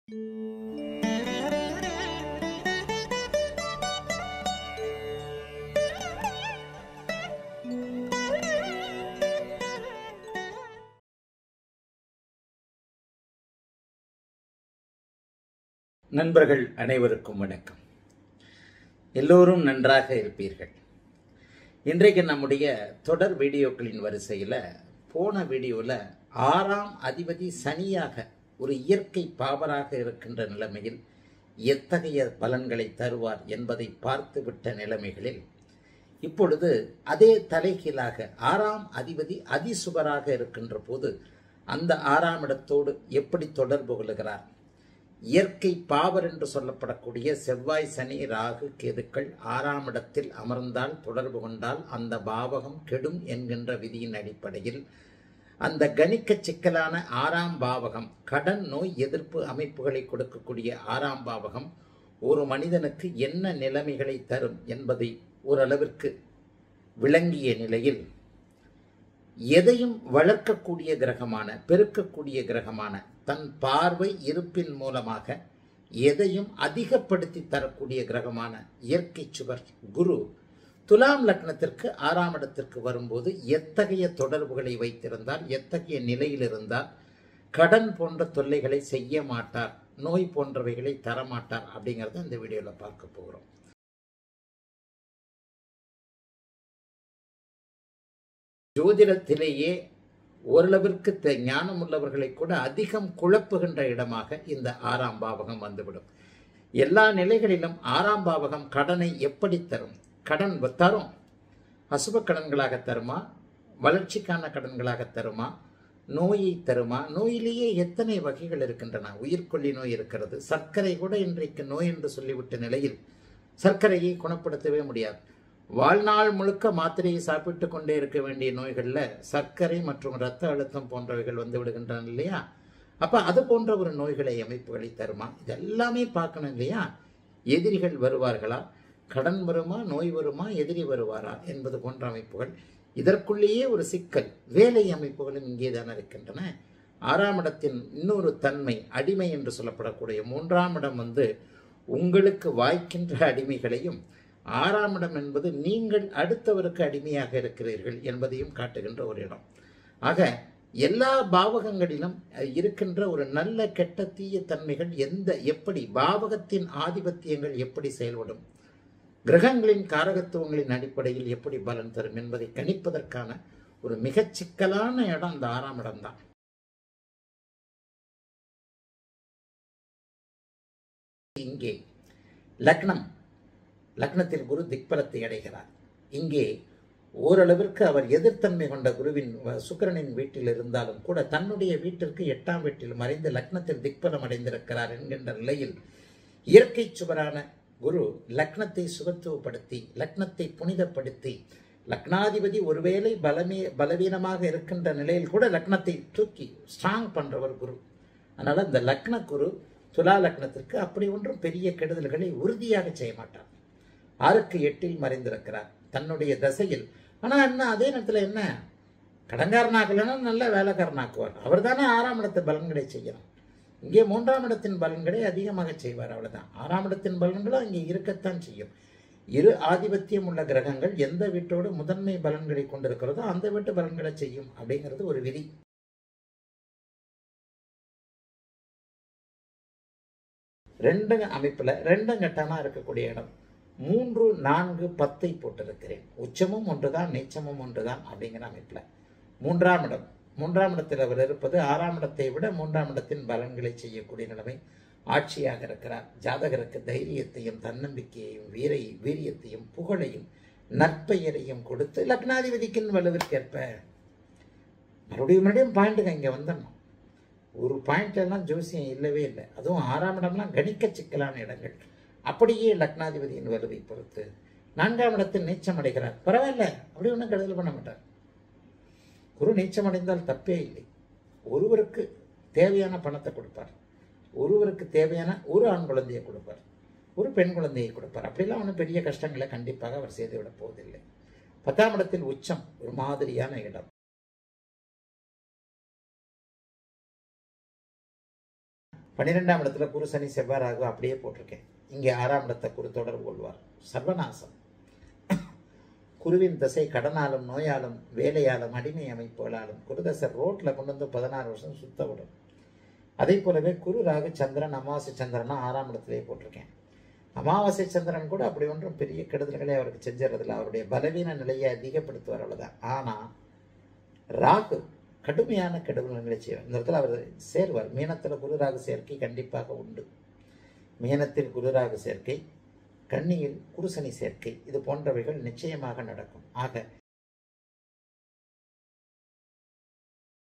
நண்பர்கள் அனைவருக்கும் வணக்கம் எல்லோரும் நன்றாக இருப்பீர்கள் இன்றைக்கு நம்முடைய தொடர் வீடியோக்களின் வரிசையில் போன வீடியோவில் ஆறாம் அதிபதி சனியாக ஒரு இயற்கை பாவராக இருக்கின்ற நிலைமையில் எத்தகைய பலன்களை தருவார் என்பதை பார்த்துவிட்ட நிலைமைகளில் இப்பொழுது அதே தலைகீழாக ஆறாம் அதிபதி அதிசுபராக இருக்கின்ற போது அந்த ஆறாம் இடத்தோடு எப்படி தொடர்பு கொள்கிறார் இயற்கை பாவர் என்று சொல்லப்படக்கூடிய செவ்வாய் சனி ராகு கேதுக்கள் ஆறாம் இடத்தில் அமர்ந்தால் தொடர்பு கொண்டால் அந்த பாவகம் கெடும் என்கின்ற விதியின் அடிப்படையில் அந்த கணிக்க சிக்கலான ஆறாம் பாவகம் கடன் நோய் எதிர்ப்பு அமைப்புகளை கொடுக்கக்கூடிய ஆறாம் பாவகம் ஒரு மனிதனுக்கு என்ன நிலைமைகளை தரும் என்பதை ஓரளவிற்கு விளங்கிய நிலையில் எதையும் வளர்க்கக்கூடிய கிரகமான பெருக்கக்கூடிய கிரகமான தன் பார்வை இருப்பின் மூலமாக எதையும் அதிகப்படுத்தி தரக்கூடிய கிரகமான இயற்கை சுவர் குரு துலாம் லக்னத்திற்கு ஆறாம் இடத்திற்கு வரும்போது எத்தகைய தொடர்புகளை வைத்திருந்தால் எத்தகைய நிலையில் இருந்தால் கடன் போன்ற தொல்லைகளை செய்ய மாட்டார் நோய் போன்றவைகளை தரமாட்டார் அப்படிங்கிறத இந்த வீடியோவில் பார்க்க போகிறோம் ஜோதிடத்திலேயே ஓரளவிற்கு த- ஞானம் உள்ளவர்களை கூட அதிகம் குழப்புகின்ற இடமாக இந்த ஆறாம் பாவகம் வந்துவிடும் எல்லா நிலைகளிலும் ஆறாம் பாவகம் கடனை எப்படி தரும் கடன் வ- தரும் அசுப கடன்களாக தருமா வளர்ச்சிக்கான கடன்களாக தருமா நோயை தருமா நோயிலேயே எத்தனை வகைகள் இருக்கின்றன உயிர்கொல்லி நோய் இருக்கிறது சர்க்கரை கூட இன்றைக்கு நோய் என்று சொல்லிவிட்ட நிலையில் சர்க்கரையை குணப்படுத்தவே முடியாது வாழ்நாள் முழுக்க மாத்திரையை சாப்பிட்டு கொண்டே இருக்க வேண்டிய நோய்களில் சர்க்கரை மற்றும் இரத்த அழுத்தம் போன்றவைகள் வந்து விடுகின்றன இல்லையா அப்போ அது போன்ற ஒரு நோய்களை அமைப்புகளை தருமா இதெல்லாமே பார்க்கணும் இல்லையா எதிரிகள் வருவார்களா கடன் வருமா நோய் வருமா எதிரி வருவாரா என்பது போன்ற அமைப்புகள் இதற்குள்ளேயே ஒரு சிக்கல் வேலை அமைப்புகளும் இங்கே தானே இருக்கின்றன ஆறாம் இடத்தின் இன்னொரு தன்மை அடிமை என்று சொல்லப்படக்கூடிய மூன்றாம் இடம் வந்து உங்களுக்கு வாய்க்கின்ற அடிமைகளையும் ஆறாம் இடம் என்பது நீங்கள் அடுத்தவருக்கு அடிமையாக இருக்கிறீர்கள் என்பதையும் காட்டுகின்ற ஒரு இடம் ஆக எல்லா பாவகங்களிலும் அஹ், இருக்கின்ற ஒரு நல்ல கெட்ட தீய தன்மைகள் எந்த எப்படி பாவகத்தின் ஆதிபத்தியங்கள் எப்படி செயல்படும் கிரகங்களின் காரகத்துவங்களின் அடிப்படையில் எப்படி பலன் தரும் என்பதை கணிப்பதற்கான ஒரு மிகச் சிக்கலான இடம் அந்த ஆறாம் இடம் தான் இங்கே லக்னம் லக்னத்தில் குரு திக்பலத்தை அடைகிறார் இங்கே ஓரளவிற்கு அவர் எதிர்த்தன்மை கொண்ட குருவின் வ- சுக்கிரனின் வீட்டில் இருந்தாலும் கூட தன்னுடைய வீட்டிற்கு எட்டாம் வீட்டில் மறைந்து லக்னத்தில் திக்பலம் அடைந்திருக்கிறார் என்கின்ற நிலையில் இயற்கை சுவரான குரு லக்னத்தை சுகத்துவப்படுத்தி லக்னத்தை புனிதப்படுத்தி லக்னாதிபதி ஒருவேளை பலமே பலவீனமாக இருக்கின்ற நிலையில் கூட லக்னத்தை தூக்கி ஸ்ட்ராங் பண்றவர் குரு அதனால இந்த லக்ன குரு துலா லக்னத்திற்கு அப்படி ஒன்றும் பெரிய கெடுதல்களை உறுதியாக செய்ய மாட்டார் ஆறுக்கு எட்டில் மறைந்திருக்கிறார் தன்னுடைய தசையில் ஆனா என்ன அதே நேரத்தில் என்ன கடங்காரனாக்கலன்னா நல்ல வேலைக்காரனாக்குவார் அவர் தானே ஆறாம் இடத்து பலன்களை செய்யணும் இங்கே மூன்றாம் இடத்தின் பலன்களை அதிகமாக செய்வார் அவ்வளவுதான் ஆறாம் இடத்தின் பலன்களும் அங்கே இருக்கத்தான் செய்யும் இரு ஆதிபத்தியம் உள்ள கிரகங்கள் எந்த வீட்டோடு முதன்மை பலன்களை கொண்டிருக்கிறதோ அந்த வீட்டு பலன்களை செய்யும் அப்படிங்கிறது ஒரு விதி ரெண்டு அமைப்புல ரெண்டும் கட்டமா இருக்கக்கூடிய இடம் மூன்று நான்கு பத்தை போட்டிருக்கிறேன் உச்சமும் ஒன்றுதான் நீச்சமும் ஒன்றுதான் அப்படிங்கிற அமைப்புல மூன்றாம் இடம் மூன்றாம் இடத்தில் அவர் இருப்பது ஆறாம் இடத்தை விட மூன்றாம் இடத்தின் பலன்களை செய்யக்கூடிய நிலைமை ஆட்சியாக இருக்கிறார் ஜாதகருக்கு தைரியத்தையும் தன்னம்பிக்கையையும் வீரை வீரியத்தையும் புகழையும் நற்பெயரையும் கொடுத்து லக்னாதிபதிக்கின் வலுவிற்கேற்ப மறுபடியும் மறுபடியும் பாயிண்ட்டுக்கு இங்கே வந்துடணும் ஒரு பாயிண்ட் எல்லாம் ஜோசியம் இல்லவே இல்லை அதுவும் ஆறாம் இடம்லாம் கணிக்க சிக்கலான இடங்கள் அப்படியே லக்னாதிபதியின் வலுவை பொறுத்து நான்காம் இடத்தில் நீச்சம் அடைகிறார் பரவாயில்ல அப்படி ஒன்றும் கெடுதல் பண்ண மாட்டார் குரு நீச்சம் அடைந்தால் தப்பே இல்லை ஒருவருக்கு தேவையான பணத்தை கொடுப்பார் ஒருவருக்கு தேவையான ஒரு ஆண் குழந்தையை கொடுப்பார் ஒரு பெண் குழந்தையை கொடுப்பார் அப்படிலாம் ஒன்றும் பெரிய கஷ்டங்களை கண்டிப்பாக அவர் செய்துவிடப் போவதில்லை பத்தாம் இடத்தில் உச்சம் ஒரு மாதிரியான இடம் பன்னிரெண்டாம் இடத்துல குரு சனி செவ்வாய் ராகு அப்படியே போட்டிருக்கேன் இங்கே ஆறாம் இடத்தை குரு தொடர்பு கொள்வார் சர்வநாசம் குருவின் தசை கடனாலும் நோயாலும் வேலையாலும் அடிமை அமைப்புகளாலும் குருதசை ரோட்ல கொண்டு வந்து பதினாறு வருஷம் சுத்த விடும் அதே போலவே குரு ராகு சந்திரன் அமாவாசை சந்திரனா ஆறாம் இடத்திலே போட்டிருக்கேன் அமாவாசை சந்திரன் கூட அப்படி ஒன்றும் பெரிய கெடுதல்களை அவருக்கு செஞ்சிடறதில்ல அவருடைய பலவீன நிலையை அதிகப்படுத்துவார் அவ்வளவுதான் ஆனா ராகு கடுமையான கெடுதல்களை செய்வார் இந்த இடத்துல அவர் சேர்வார் மீனத்தில் குரு ராகு சேர்க்கை கண்டிப்பாக உண்டு மீனத்தில் குரு ராகு சேர்க்கை கன்னியில் குருசனி சேர்க்கை இது போன்றவைகள் நிச்சயமாக நடக்கும் ஆக